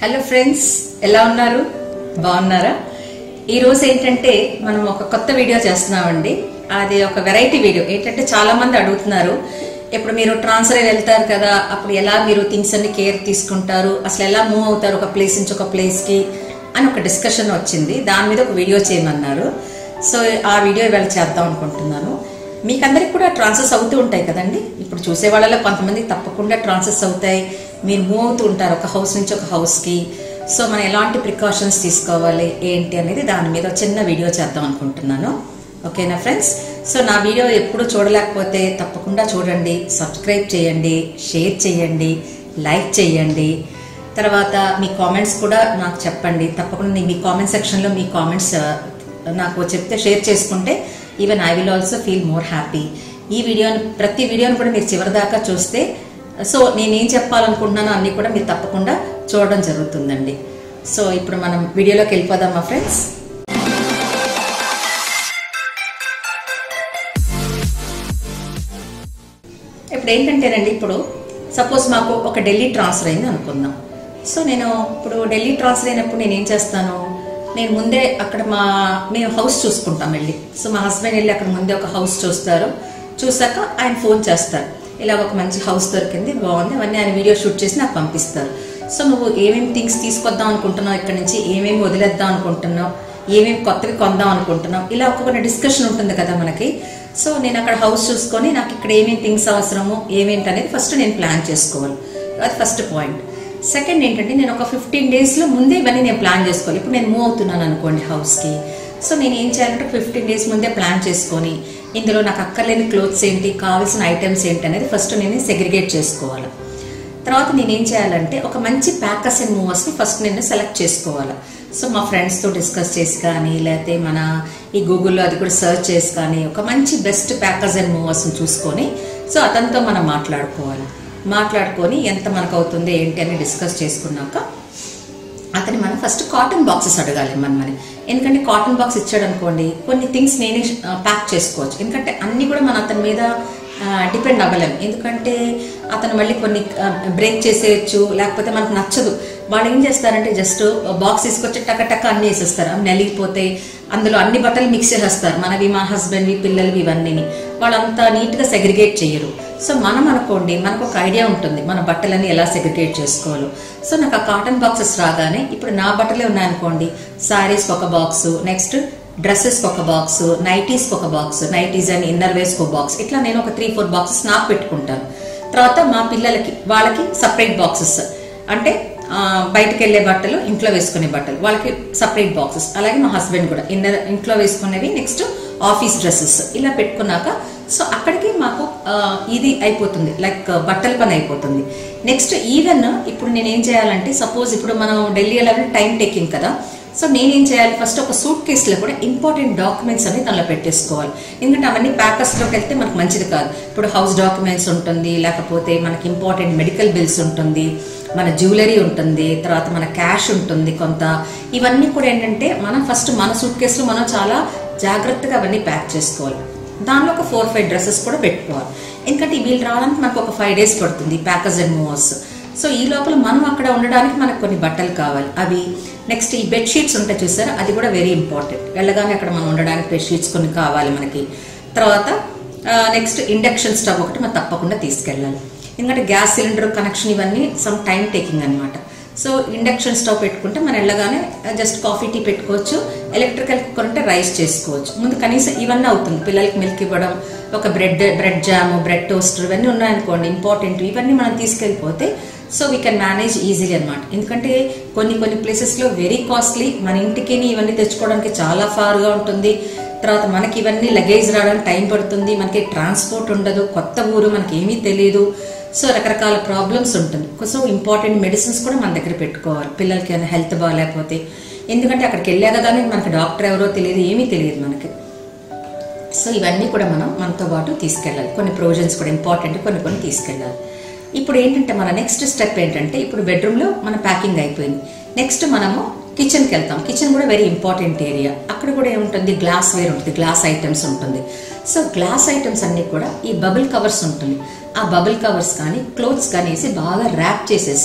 hello friends ఎలా ఉన్నారు బాగున్నారా ఈ రోజు ఏంటంటే మనం ఒక కొత్త వీడియో చేస్తున్నామండి అది ఒక వెరైటీ వీడియో ఏంటంటే చాలా మంది అడుగుతున్నారు ఇప్పుడు మీరు ట్రాన్స్ఫర్ అయి వెళ్తారు కదా అప్పుడు ఎలా మీరు థింగ్స్ అన్ని కేర్ తీసుకుంటారు అసలు ఎలా మూవ్ అవుతారు ఒక ప్లేస్ నుంచి ఒక ప్లేస్ కి అని ఒక డిస్కషన్ వచ్చింది దాని మీద ఒక వీడియో చేయమన్నారు సో ఆ వీడియో ఇవాళ చేద్దాం అనుకుంటున్నాను మీకందరికి కూడా ట్రాన్సెస్ అవుతూ ఉంటాయి కదండి ఇప్పుడు చూసే వాళ్ళలో కొంతమందికి తప్పకుండా ట్రాన్సెస్ అవుతాయి మీరు మూవ్ అవుతూ ఉంటారు ఒక హౌస్ నుంచి ఒక హౌస్కి సో మనం ఎలాంటి ప్రికాషన్స్ తీసుకోవాలి ఏంటి అనేది దాని మీద ఒక చిన్న వీడియో చేద్దాం అనుకుంటున్నాను ఓకేనా ఫ్రెండ్స్ సో నా వీడియో ఎప్పుడు చూడలేకపోతే తప్పకుండా చూడండి సబ్స్క్రైబ్ చేయండి షేర్ చేయండి లైక్ చేయండి తర్వాత మీ కామెంట్స్ కూడా నాకు చెప్పండి తప్పకుండా నేను మీ కామెంట్ సెక్షన్లో మీ కామెంట్స్ నాకు చెప్తే షేర్ చేసుకుంటే even I will also feel more happy ఈ వీడియోని ప్రతి వీడియోని కూడా మీరు చివరిదాకా చూస్తే సో నేనేం చెప్పాలనుకుంటున్నానో అన్ని కూడా మీరు తప్పకుండా చూడడం జరుగుతుందండి సో ఇప్పుడు మనం వీడియోలోకి వెళ్ళిపోదామా ఫ్రెండ్స్ ఇప్పుడు ఏంటంటేనండి ఇప్పుడు సపోజ్ మాకు ఒక ఢిల్లీ ట్రాన్స్ఫర్ అయింది అనుకుందాం సో నేను ఇప్పుడు ఢిల్లీ ట్రాన్స్ఫర్ అయినప్పుడు నేను ఏం చేస్తాను నేను ముందే అక్కడ మా మేము హౌస్ చూసుకుంటాం వెళ్ళి సో మా హస్బెండ్ వెళ్ళి అక్కడ ముందే ఒక హౌస్ చూస్తారు చూసాక ఆయన ఫోన్ చేస్తారు ఇలా ఒక మంచి హౌస్ దొరికింది బాగుంది అవన్నీ ఆయన వీడియో షూట్ చేసి నాకు పంపిస్తారు సో నువ్వు ఏమేమి థింగ్స్ తీసుకొద్దాం అనుకుంటున్నావు ఇక్కడ నుంచి ఏమేమి వదిలేద్దాం అనుకుంటున్నావు ఏమేమి కొత్తవి కొందాం అనుకుంటున్నాం ఇలా ఒక్కొక్క డిస్కషన్ ఉంటుంది కదా మనకి సో నేను అక్కడ హౌస్ చూసుకొని నాకు ఇక్కడ ఏమేమి థింగ్స్ అవసరము ఏమేంటి అనేది ఫస్ట్ నేను ప్లాన్ చేసుకోవాలి అది ఫస్ట్ పాయింట్ సెకండ్ ఏంటంటే నేను ఒక ఫిఫ్టీన్ డేస్లో ముందే ఇవన్నీ నేను ప్లాన్ చేసుకోవాలి ఇప్పుడు నేను మూవ్ అవుతున్నాను అనుకోండి హౌస్కి సో నేను ఏం చేయాలంటే ఫిఫ్టీన్ డేస్ ముందే ప్లాన్ చేసుకొని ఇందులో నాకు అక్కర్లేని క్లోత్స్ ఏంటి కావాల్సిన ఐటమ్స్ ఏంటి అనేది ఫస్ట్ నేను సెగ్రిగేట్ చేసుకోవాలి తర్వాత నేను ఏం చేయాలంటే ఒక మంచి ప్యాకర్స్ అండ్ మూవర్స్ని ఫస్ట్ నేను సెలెక్ట్ చేసుకోవాలి సో మా ఫ్రెండ్స్తో డిస్కస్ చేసి కానీ లేకపోతే మన ఈ గూగుల్లో అది కూడా సెర్చ్ చేసి కానీ ఒక మంచి బెస్ట్ ప్యాకర్స్ అండ్ మూవర్స్ని చూసుకొని సో అతనితో మనం మాట్లాడుకోవాలి మాట్లాడుకొని ఎంత మనకు అవుతుంది ఏంటి అని డిస్కస్ చేసుకున్నాక అతని మనం ఫస్ట్ కాటన్ బాక్సెస్ అడగాలి మన మరి ఎందుకంటే కాటన్ బాక్స్ ఇచ్చాడు అనుకోండి కొన్ని థింగ్స్ నేనే ప్యాక్ చేసుకోవచ్చు ఎందుకంటే అన్ని కూడా మన అతని మీద డిపెండ్ అవ్వలేము ఎందుకంటే అతను మళ్ళీ కొన్ని బ్రేక్ చేసేయచ్చు లేకపోతే మనకు నచ్చదు వాళ్ళు ఏం చేస్తారంటే జస్ట్ బాక్స్ తీసుకొచ్చి టక టక అన్ని వేసేస్తారు అవి నలిగిపోతే అందులో అన్ని బట్టలు మిక్స్ చేసేస్తారు మనవి మా హస్బెండ్వి పిల్లలవి ఇవన్నీ వాళ్ళంతా నీట్గా సెగ్రిగేట్ చేయరు సో మనం అనుకోండి మనకు ఒక ఐడియా ఉంటుంది మన బట్టలని ఎలా సెగ్రిగేట్ చేసుకోవాలో సో నాకు ఆ కాటన్ బాక్సెస్ రాగానే ఇప్పుడు నా బట్టలే ఉన్నాయనుకోండి శారీస్కి ఒక బాక్స్ నెక్స్ట్ డ్రెస్సెస్కి ఒక బాక్స్ నైటీస్కి ఒక బాక్స్ నైటీస్ అండ్ ఇన్నర్ వేస్కి ఒక బాక్స్ ఇట్లా నేను ఒక త్రీ ఫోర్ బాక్సెస్ నాకు పెట్టుకుంటాను తర్వాత మా పిల్లలకి వాళ్ళకి సపరేట్ బాక్సెస్ అంటే బయటకు వెళ్ళే బట్టలు ఇంట్లో వేసుకునే బట్టలు వాళ్ళకి సపరేట్ బాక్సెస్ అలాగే మా హస్బెండ్ కూడా ఇన్నర్ ఇంట్లో వేసుకునేవి నెక్స్ట్ ఆఫీస్ డ్రెస్సెస్ ఇలా పెట్టుకున్నాక సో అక్కడికి మాకు ఇది అయిపోతుంది లైక్ బట్టల పని అయిపోతుంది నెక్స్ట్ ఈవెన్ ఇప్పుడు నేను ఏం చేయాలంటే సపోజ్ ఇప్పుడు మనం ఢిల్లీ వెళ్ళాలంటే టైం టేకింగ్ కదా సో నేనేం చేయాలి ఫస్ట్ ఒక సూట్ కేసులో కూడా ఇంపార్టెంట్ డాక్యుమెంట్స్ అన్ని దానిలో పెట్టేసుకోవాలి ఎందుకంటే అవన్నీ ప్యాకర్స్లోకి వెళ్తే మనకు మంచిది కాదు ఇప్పుడు హౌస్ డాక్యుమెంట్స్ ఉంటుంది లేకపోతే మనకి ఇంపార్టెంట్ మెడికల్ బిల్స్ ఉంటుంది మన జ్యువెలరీ ఉంటుంది తర్వాత మన క్యాష్ ఉంటుంది కొంత ఇవన్నీ కూడా ఏంటంటే మనం ఫస్ట్ మన సూట్ కేసులో మనం చాలా జాగ్రత్తగా అవన్నీ ప్యాక్ చేసుకోవాలి దానిలో ఒక ఫోర్ ఫైవ్ డ్రెస్సెస్ కూడా పెట్టుకోవాలి ఎందుకంటే వీళ్ళు రావడానికి మనకు ఒక ఫైవ్ డేస్ పడుతుంది ప్యాకర్స్ అండ్ మూవర్స్ సో ఈ లోపల మనం అక్కడ ఉండడానికి మనకు కొన్ని బట్టలు కావాలి అవి నెక్స్ట్ ఈ బెడ్షీట్స్ ఉంటాయి చూసారా అది కూడా వెరీ ఇంపార్టెంట్ వెళ్ళగానే అక్కడ మనం ఉండడానికి బెడ్షీట్స్ కొన్ని కావాలి మనకి తర్వాత నెక్స్ట్ ఇండక్షన్ స్టవ్ ఒకటి మనం తప్పకుండా తీసుకెళ్ళాలి ఎందుకంటే గ్యాస్ సిలిండర్ కనెక్షన్ ఇవన్నీ సమ్ టైం టేకింగ్ అనమాట సో ఇండక్షన్ స్టవ్ పెట్టుకుంటే మనం వెళ్ళగానే జస్ట్ కాఫీ టీ పెట్టుకోవచ్చు ఎలక్ట్రికల్ కుక్కర్ ఉంటే రైస్ చేసుకోవచ్చు ముందు కనీసం ఇవన్నీ అవుతుంది పిల్లలకి మిల్క్ ఇవ్వడం ఒక bread bread jam bread toaster ఇవన్నీ ఉన్నాయనుకోండి ఇంపార్టెంట్ ఇవన్నీ మనం తీసుకెళ్ళిపోతే so we can manage easily అనమాట ఎందుకంటే కొన్ని కొన్ని ప్లేసెస్లో వెరీ కాస్ట్లీ మన ఇంటికి ఇవన్నీ తెచ్చుకోవడానికి చాలా ఫార్గా ఉంటుంది తర్వాత మనకి ఇవన్నీ లగేజ్ రావడానికి టైం పడుతుంది మనకి ట్రాన్స్పోర్ట్ ఉండదు కొత్త ఊరు మనకి ఏమీ తెలియదు సో రకరకాల ప్రాబ్లమ్స్ ఉంటుంది సో ఇంపార్టెంట్ మెడిసిన్స్ కూడా మన దగ్గర పెట్టుకోవాలి పిల్లలకి ఏమైనా హెల్త్ బాగాలేకపోతే ఎందుకంటే అక్కడికి వెళ్ళాక కానీ మనకి డాక్టర్ ఎవరో తెలియదు ఏమీ తెలియదు మనకి సో ఇవన్నీ కూడా మనం మనతో పాటు తీసుకెళ్ళాలి కొన్ని ప్రొవిజన్స్ కూడా ఇంపార్టెంట్ కొన్ని కొన్ని తీసుకెళ్ళాలి ఇప్పుడు ఏంటంటే మన నెక్స్ట్ స్టెప్ ఏంటంటే ఇప్పుడు బెడ్రూమ్లో మన ప్యాకింగ్ అయిపోయింది నెక్స్ట్ మనము కిచెన్కి వెళ్తాం కిచెన్ కూడా వెరీ ఇంపార్టెంట్ ఏరియా అక్కడ కూడా ఏముంటుంది గ్లాస్ వేర్ ఉంటుంది గ్లాస్ ఐటమ్స్ ఉంటుంది సో గ్లాస్ ఐటమ్స్ అన్ని కూడా ఈ బబుల్ కవర్స్ ఉంటుంది ఆ బబుల్ కవర్స్ కానీ క్లోత్స్ కానీ వేసి బాగా ర్యాప్ చేసేసి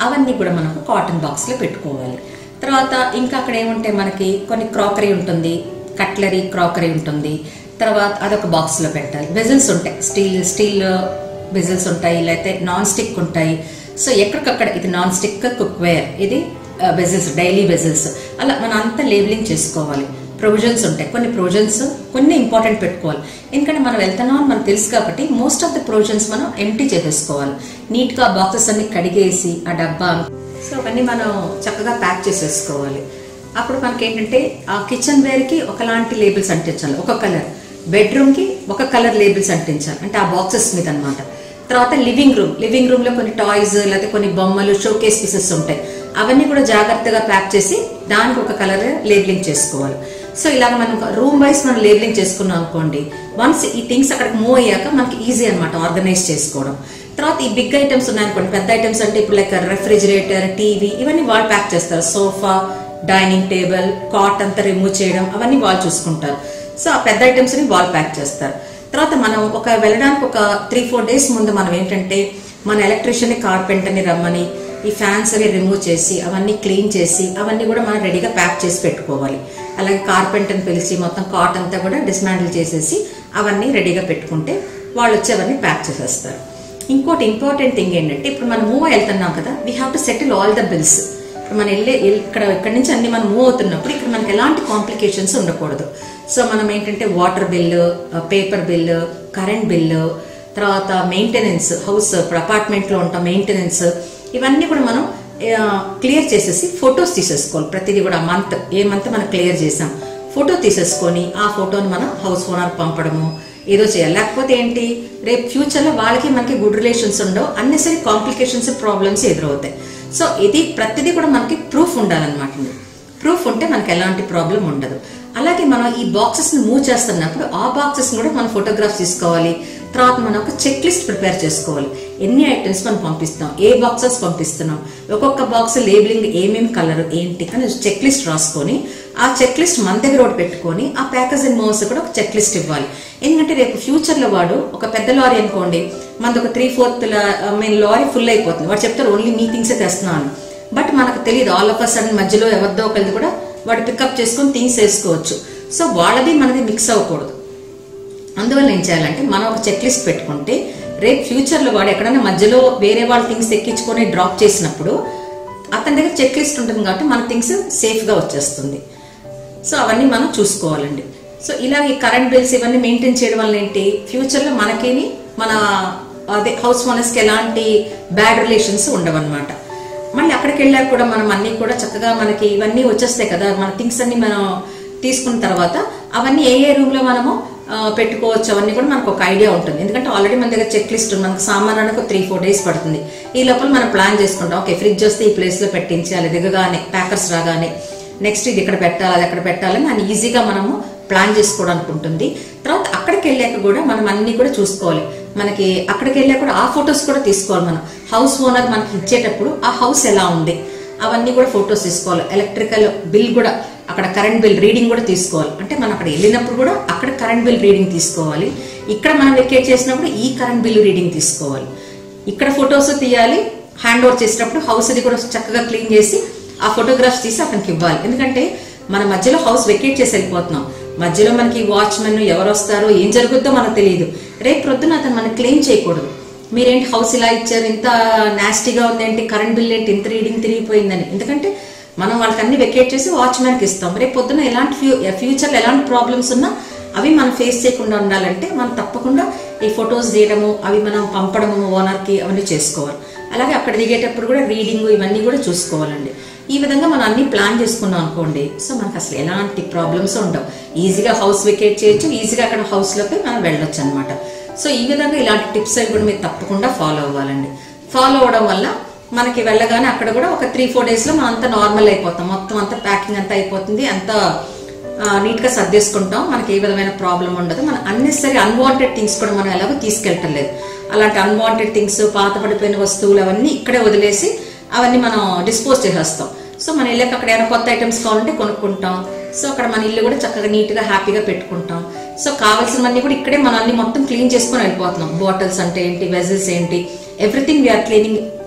అవన్నీ కూడా మనకు కాటన్ బాక్స్ లో పెట్టుకోవాలి తర్వాత ఇంకా అక్కడ ఏముంటాయి మనకి కొన్ని క్రాకరీ ఉంటుంది కట్లరీ క్రాకరీ ఉంటుంది తర్వాత అదొక బాక్స్ లో పెట్టాలి వెజల్స్ ఉంటాయి స్టీల్ స్టీల్ వెజల్స్ ఉంటాయి లేకపోతే నాన్ స్టిక్ ఉంటాయి సో ఎక్కడికక్కడ ఇది నాన్ స్టిక్ కుక్వేర్ ఇది వెజల్స్ డైలీ వెజల్స్ అలా మనం అంతా లేబులింగ్ చేసుకోవాలి ప్రొవిజన్స్ ఉంటాయి కొన్ని ప్రొవిజన్స్ కొన్ని ఇంపార్టెంట్ పెట్టుకోవాలి ఎందుకంటే మనం వెళ్తున్నాం అని మనకు తెలుసు కాబట్టి మోస్ట్ ఆఫ్ ద ప్రొవిజన్స్ మనం ఎంటీ చేసేసుకోవాలి నీట్ గా బాక్సెస్ అన్ని కడిగేసి ఆ డబ్బా సో అవన్నీ మనం చక్కగా ప్యాక్ చేసేసుకోవాలి అప్పుడు మనకి ఏంటంటే ఆ కిచెన్ వేర్ కి ఒకలాంటి లేబుల్స్ అంటించాలి ఒక కలర్ బెడ్రూమ్ కి ఒక కలర్ లేబుల్స్ అంటించాలి అంటే ఆ బాక్సెస్ మీద అన్నమాట తర్వాత లివింగ్ రూమ్ లివింగ్ రూమ్ లో కొన్ని టాయ్స్ లేకపోతే కొన్ని బొమ్మలు షోకేస్ పీసెస్ ఉంటాయి అవన్నీ కూడా జాగ్రత్తగా ప్యాక్ చేసి దానికి ఒక కలర్ లేబులింగ్ చేసుకోవాలి సో ఇలాగ మనం రూమ్ వైస్ మనం లేబులింగ్ చేసుకున్నాం అనుకోండి వన్స్ ఈ థింగ్స్ అక్కడికి మూవ్ అయ్యాక మనకి ఈజీ అనమాట ఆర్గనైజ్ చేసుకోవడం తర్వాత ఈ బిగ్ ఐటమ్స్ ఉన్నాయనుకోండి పెద్ద ఐటమ్స్ అంటే ఇప్పుడు లైక్ రెఫ్రిజిరేటర్ టీవీ ఇవన్నీ వాళ్ళు ప్యాక్ చేస్తారు సోఫా డైనింగ్ టేబుల్ కాట్ అంతా రిమూవ్ చేయడం అవన్నీ వాళ్ళు చూసుకుంటారు సో ఆ పెద్ద ఐటమ్స్ ని వాళ్ళు ప్యాక్ చేస్తారు తర్వాత మనం ఒక వెళ్ళడానికి ఒక త్రీ ఫోర్ డేస్ ముందు మనం ఏంటంటే మన ఎలక్ట్రీషియన్ కార్పెంటర్ ని రమ్మని ఈ ఫ్యాన్స్ అవి రిమూవ్ చేసి అవన్నీ క్లీన్ చేసి అవన్నీ కూడా మనం రెడీగా ప్యాక్ చేసి పెట్టుకోవాలి అలాగే కార్పెంటర్ని పిలిచి మొత్తం కాట్ అంతా కూడా డిస్మాండిల్ చేసేసి అవన్నీ రెడీగా పెట్టుకుంటే వాళ్ళు వచ్చి అవన్నీ ప్యాక్ చేసేస్తారు ఇంకోటి ఇంపార్టెంట్ థింగ్ ఏంటంటే ఇప్పుడు మనం మూవ్ వెళ్తున్నాం కదా we have to settle all the bills ఇప్పుడు మనం వెళ్ళే ఇక్కడ ఇక్కడ నుంచి అన్ని మనం మూవ్ అవుతున్నప్పుడు ఇక్కడ మనకి ఎలాంటి కాంప్లికేషన్స్ ఉండకూడదు సో మనం ఏంటంటే water bill paper bill current bill తర్వాత మెయింటెనెన్స్ హౌస్ ఇప్పుడు అపార్ట్మెంట్ లో ఉంటాం మెయింటెనెన్స్ ఇవన్నీ కూడా మనం క్లియర్ చేసేసి ఫొటోస్ తీసేసుకోవాలి ప్రతిదీ కూడా మంత్ ఏ మంత్ మనం క్లియర్ చేసాం ఫోటో తీసేసుకొని ఆ ఫోటోని మనం హౌస్ ఓనర్ పంపడము ఏదో చేయాలి లేకపోతే ఏంటి రేపు ఫ్యూచర్ లో వాళ్ళకి మనకి గుడ్ రిలేషన్స్ ఉండవు అన్నెసరీ కాంప్లికేషన్స్ ప్రాబ్లమ్స్ ఎదురవుతాయి సో ఇది ప్రతిదీ కూడా మనకి ప్రూఫ్ ఉండాలన్నమాట ప్రూఫ్ ఉంటే మనకి ఎలాంటి ప్రాబ్లం ఉండదు అలాగే మనం ఈ బాక్సెస్ ని మూవ్ చేస్తున్నప్పుడు ఆ బాక్సెస్ కూడా మనం ఫోటోగ్రాఫ్స్ తీసుకోవాలి తర్వాత మనం ఒక చెక్ లిస్ట్ ప్రిపేర్ చేసుకోవాలి ఎన్ని ఐటమ్స్ మనం పంపిస్తాం ఏ బాక్సెస్ పంపిస్తున్నాం ఒక్కొక్క బాక్స్ లేబులింగ్ ఏమేమి కలర్ ఏంటి అని చెక్ లిస్ట్ రాసుకొని ఆ చెక్ లిస్ట్ మన దగ్గర ఒకటి పెట్టుకొని ఆ ప్యాకేజ్ అండ్ మోస్ కూడా ఒక చెక్ లిస్ట్ ఇవ్వాలి ఎందుకంటే రేపు ఫ్యూచర్ లో వాడు ఒక పెద్ద లారీ అనుకోండి మనది ఒక three fourth main lorry full అయిపోతుంది వాడు చెప్తారు ఓన్లీ మీ థింగ్స్ తెస్తున్నాను బట్ మనకు తెలియదు ఆల్ ఆఫ్ అ సడన్ మధ్యలో ఎవరిదో ఒకరిది కూడా వాడు పికప్ చేసుకొని థింగ్స్ వేసుకోవచ్చు సో వాళ్ళది మనది మిక్స్ అవ్వకూడదు అందువల్ల ఏం చేయాలంటే మనం ఒక చెక్ లిస్ట్ పెట్టుకుంటే రేపు ఫ్యూచర్ లో వాడు ఎక్కడైనా మధ్యలో వేరే వాళ్ళ థింగ్స్ ఎక్కించుకొని డ్రాప్ చేసినప్పుడు అతని దగ్గర చెక్ లిస్ట్ ఉంటుంది కాబట్టి మన థింగ్స్ సేఫ్ గా వచ్చేస్తుంది సో అవన్నీ మనం చూసుకోవాలండి సో ఇలాగ ఈ కరెంట్ బిల్స్ ఇవన్నీ మెయింటైన్ చేయడం వల్ల ఏంటి ఫ్యూచర్ లో మనకేమి మన అదే హౌస్ ఓనర్స్ కి ఎలాంటి బ్యాడ్ రిలేషన్స్ ఉండవన్నమాట మళ్ళీ అక్కడికి వెళ్ళాక కూడా మనం అన్ని కూడా చక్కగా మనకి ఇవన్నీ వచ్చేస్తాయి కదా మన థింగ్స్ అన్ని మనం తీసుకున్న తర్వాత అవన్నీ ఏ ఏ రూమ్ లో మనము ఆ, పెట్టుకోవచ్చు అవన్నీ కూడా మనకు ఒక ఐడియా ఉంటుంది ఎందుకంటే ఆల్రెడీ మన దగ్గర చెక్ లిస్ట్ ఉంది మనకు సామానానికి త్రీ ఫోర్ డేస్ పడుతుంది ఈ లోపల మనం ప్లాన్ చేసుకుంటాం ఓకే ఫ్రిడ్జ్ వస్తే ఈ ప్లేస్ లో పెట్టించాలి దిగగానే ప్యాకర్స్ రాగానే నెక్స్ట్ ఇది ఇక్కడ పెట్టాలి అది ఎక్కడ పెట్టాలని అని ఈజీగా మనము ప్లాన్ చేసుకోవడానికి ఉంటుంది తర్వాత అక్కడికి వెళ్ళాక కూడా మనం అన్ని కూడా చూసుకోవాలి మనకి అక్కడికి వెళ్ళాక కూడా ఆ ఫొటోస్ కూడా తీసుకోవాలి మనం హౌస్ ఓనర్ మనకి ఇచ్చేటప్పుడు ఆ హౌస్ ఎలా ఉంది అవన్నీ కూడా ఫొటోస్ తీసుకోవాలి ఎలక్ట్రికల్ బిల్ కూడా అక్కడ కరెంట్ బిల్ రీడింగ్ కూడా తీసుకోవాలి అంటే మనం అక్కడ వెళ్ళినప్పుడు కూడా అక్కడ కరెంట్ బిల్ రీడింగ్ తీసుకోవాలి ఇక్కడ మనం వెకేట్ చేసినప్పుడు ఈ కరెంట్ బిల్ రీడింగ్ తీసుకోవాలి ఇక్కడ ఫొటోస్ తీయాలి హ్యాండ్ ఓవర్ చేసేటప్పుడు హౌస్ అది కూడా చక్కగా క్లీన్ చేసి ఆ ఫోటోగ్రాఫ్స్ తీసి అతనికి ఇవ్వాలి ఎందుకంటే మన మధ్యలో హౌస్ వెకేట్ చేసి వెళ్ళిపోతున్నాం మధ్యలో మనకి వాచ్మెన్ ఎవరు వస్తారో ఏం జరుగుద్దో మనకు తెలియదు రేపు ప్రొద్దున అతను మనకి క్లెయిమ్ చేయకూడదు మీరేంటి హౌస్ ఇలా ఇచ్చారు ఇంత నాస్టీగా ఉందేంటి కరెంట్ బిల్ ఏంటి ఇంత రీడింగ్ తిరిగిపోయిందని ఎందుకంటే మనం వాళ్ళకి అన్ని వెకేట్ చేసి వాచ్మెన్కి ఇస్తాం రేపు పొద్దున ఎలాంటి ఫ్యూ ఫ్యూచర్లో ఎలాంటి ప్రాబ్లమ్స్ ఉన్నా అవి మనం ఫేస్ చేయకుండా ఉండాలంటే మనం తప్పకుండా ఈ ఫొటోస్ తీయడము అవి మనం పంపడము ఓనర్కి అవన్నీ చేసుకోవాలి అలాగే అక్కడ దిగేటప్పుడు కూడా రీడింగ్ ఇవన్నీ కూడా చూసుకోవాలండి ఈ విధంగా మనం అన్ని ప్లాన్ చేసుకున్నాం అనుకోండి సో మనకు అసలు ఎలాంటి ప్రాబ్లమ్స్ ఉండవు ఈజీగా హౌస్ వెకేట్ చేయొచ్చు ఈజీగా అక్కడ హౌస్ లోకి మనం వెళ్ళొచ్చు అనమాట సో ఈ విధంగా ఇలాంటి టిప్స్ అవి కూడా మీరు తప్పకుండా ఫాలో అవ్వాలండి ఫాలో అవడం వల్ల మనకి వెళ్ళగానే అక్కడ కూడా ఒక త్రీ ఫోర్ డేస్ లో మనం అంతా నార్మల్ అయిపోతాం మొత్తం అంతా ప్యాకింగ్ అంతా అయిపోతుంది అంతా నీట్ గా సర్దేసుకుంటాం మనకి ఏ విధమైన ప్రాబ్లం ఉండదు మన అన్నెసరీ అన్వాంటెడ్ థింగ్స్ కూడా మనం ఎలాగో తీసుకెళ్ళటం లేదు అలాంటి అన్వాంటెడ్ థింగ్స్ పాత పడిపోయిన వస్తువులు అవన్నీ ఇక్కడే వదిలేసి అవన్నీ మనం డిస్పోజ్ చేసేస్తాం సో మన ఇళ్ళకి అక్కడ ఏమైనా కొత్త ఐటమ్స్ కావాలంటే కొనుక్కుంటాం సో అక్కడ మన ఇల్లు కూడా చక్కగా నీట్ గా హ్యాపీగా పెట్టుకుంటాం సో కావాల్సినవన్నీ కూడా ఇక్కడే మనం అన్ని మొత్తం క్లీన్ చేసుకొని వెళ్ళిపోతున్నాం బాటిల్స్ అంటే ఏంటి వెజల్స్ ఏంటి everything we are cleaning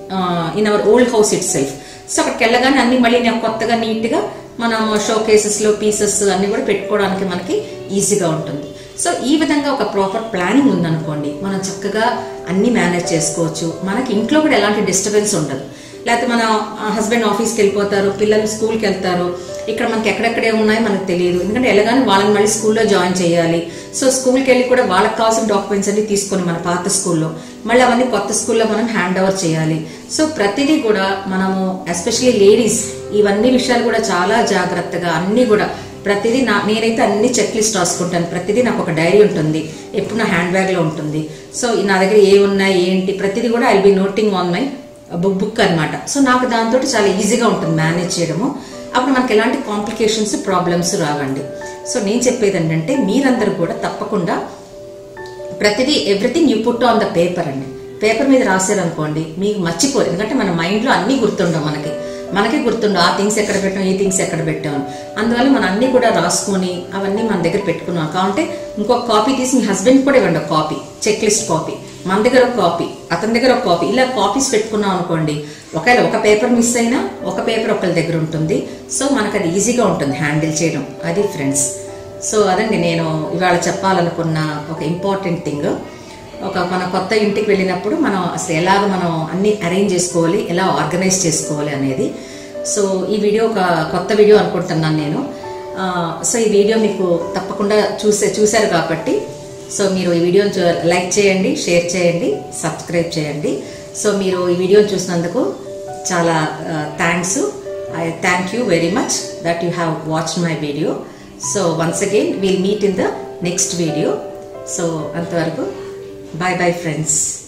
in our old house itself so అక్కడికి వెళ్ళగానే అన్ని మళ్ళీ నేను కొత్తగా నీట్ గా మనం షో కేసెస్ లో పీసెస్ అన్ని కూడా పెట్టుకోవడానికి మనకి ఈజీగా ఉంటుంది సో ఈ విధంగా ఒక ప్రాపర్ ప్లానింగ్ ఉందనుకోండి మనం చక్కగా అన్ని మేనేజ్ చేసుకోవచ్చు మనకి ఇంట్లో కూడా ఎలాంటి డిస్టర్బెన్స్ ఉండదు లేకపోతే మన హస్బెండ్ ఆఫీస్కి వెళ్ళిపోతారు పిల్లలు స్కూల్కి వెళ్తారు ఇక్కడ మనకి ఎక్కడెక్కడే ఉన్నాయో మనకు తెలియదు ఎందుకంటే వెళ్ళగానే వాళ్ళని మళ్ళీ స్కూల్లో జాయిన్ చేయాలి సో స్కూల్కి వెళ్ళి కూడా వాళ్ళకి కావాల్సిన డాక్యుమెంట్స్ అన్ని తీసుకొని మన పాత స్కూల్లో మళ్ళీ అవన్నీ కొత్త స్కూల్లో మనం హ్యాండ్ ఓవర్ చేయాలి సో ప్రతిదీ కూడా మనము ఎస్పెషలీ లేడీస్ ఇవన్నీ విషయాలు కూడా చాలా జాగ్రత్తగా అన్ని కూడా ప్రతిదీ నా నేనైతే అన్ని చెక్ లిస్ట్ రాసుకుంటాను ప్రతిదీ నాకు ఒక డైరీ ఉంటుంది ఎప్పుడు నా హ్యాండ్ బ్యాగ్ లో ఉంటుంది సో నా దగ్గర ఏ ఉన్నాయి ఏంటి ప్రతిదీ కూడా I be noting on my book book అనమాట సో నాకు దాంతో చాలా ఈజీగా ఉంటుంది మేనేజ్ చేయడము అప్పుడు మనకి ఎలాంటి కాంప్లికేషన్స్ ప్రాబ్లమ్స్ రావండి సో నేను చెప్పేది ఏంటంటే మీరందరూ కూడా తప్పకుండా ప్రతిదీ everything you put on the paper అండి పేపర్ మీద రాశారనుకోండి మీకు మర్చిపోరు ఎందుకంటే మన మైండ్లో అన్నీ గుర్తుండవు మనకి మనకే గుర్తుండవు ఆ థింగ్స్ ఎక్కడ పెట్టాం ఈ థింగ్స్ ఎక్కడ పెట్టాం అందువల్ల మనం అన్ని కూడా రాసుకొని అవన్నీ మన దగ్గర పెట్టుకున్నాం కావాలంటే ఇంకొక కాపీ తీసి మీ హస్బెండ్ కూడా ఇవ్వండి ఒక కాపీ చెక్ లిస్ట్ కాపీ మన దగ్గర ఒక కాపీ అతని దగ్గర ఒక కాపీ ఇలా కాపీస్ పెట్టుకున్నాం అనుకోండి ఒకవేళ ఒక పేపర్ మిస్ అయినా ఒక పేపర్ ఒకరి దగ్గర ఉంటుంది సో మనకు అది ఈజీగా ఉంటుంది హ్యాండిల్ చేయడం అది ఫ్రెండ్స్ సో అదండి నేను ఇవాళ చెప్పాలనుకున్న ఒక ఇంపార్టెంట్ థింగ్ ఒక మన కొత్త ఇంటికి వెళ్ళినప్పుడు మనం అసలు ఎలాగ మనం అన్ని అరేంజ్ చేసుకోవాలి ఎలా ఆర్గనైజ్ చేసుకోవాలి అనేది సో ఈ వీడియో ఒక కొత్త వీడియో అనుకుంటున్నాను నేను ఆ, సో ఈ వీడియో మీకు తప్పకుండా చూసే చూశారు కాబట్టి సో మీరు ఈ వీడియోని చూ- లైక్ చేయండి షేర్ చేయండి సబ్స్క్రైబ్ చేయండి సో మీరు ఈ వీడియోని చూసినందుకు చాలా thanks I thank you very much that you have watch my video so once again will meet in the next video so అంతవరకు బాయ్ బాయ్ ఫ్రెండ్స్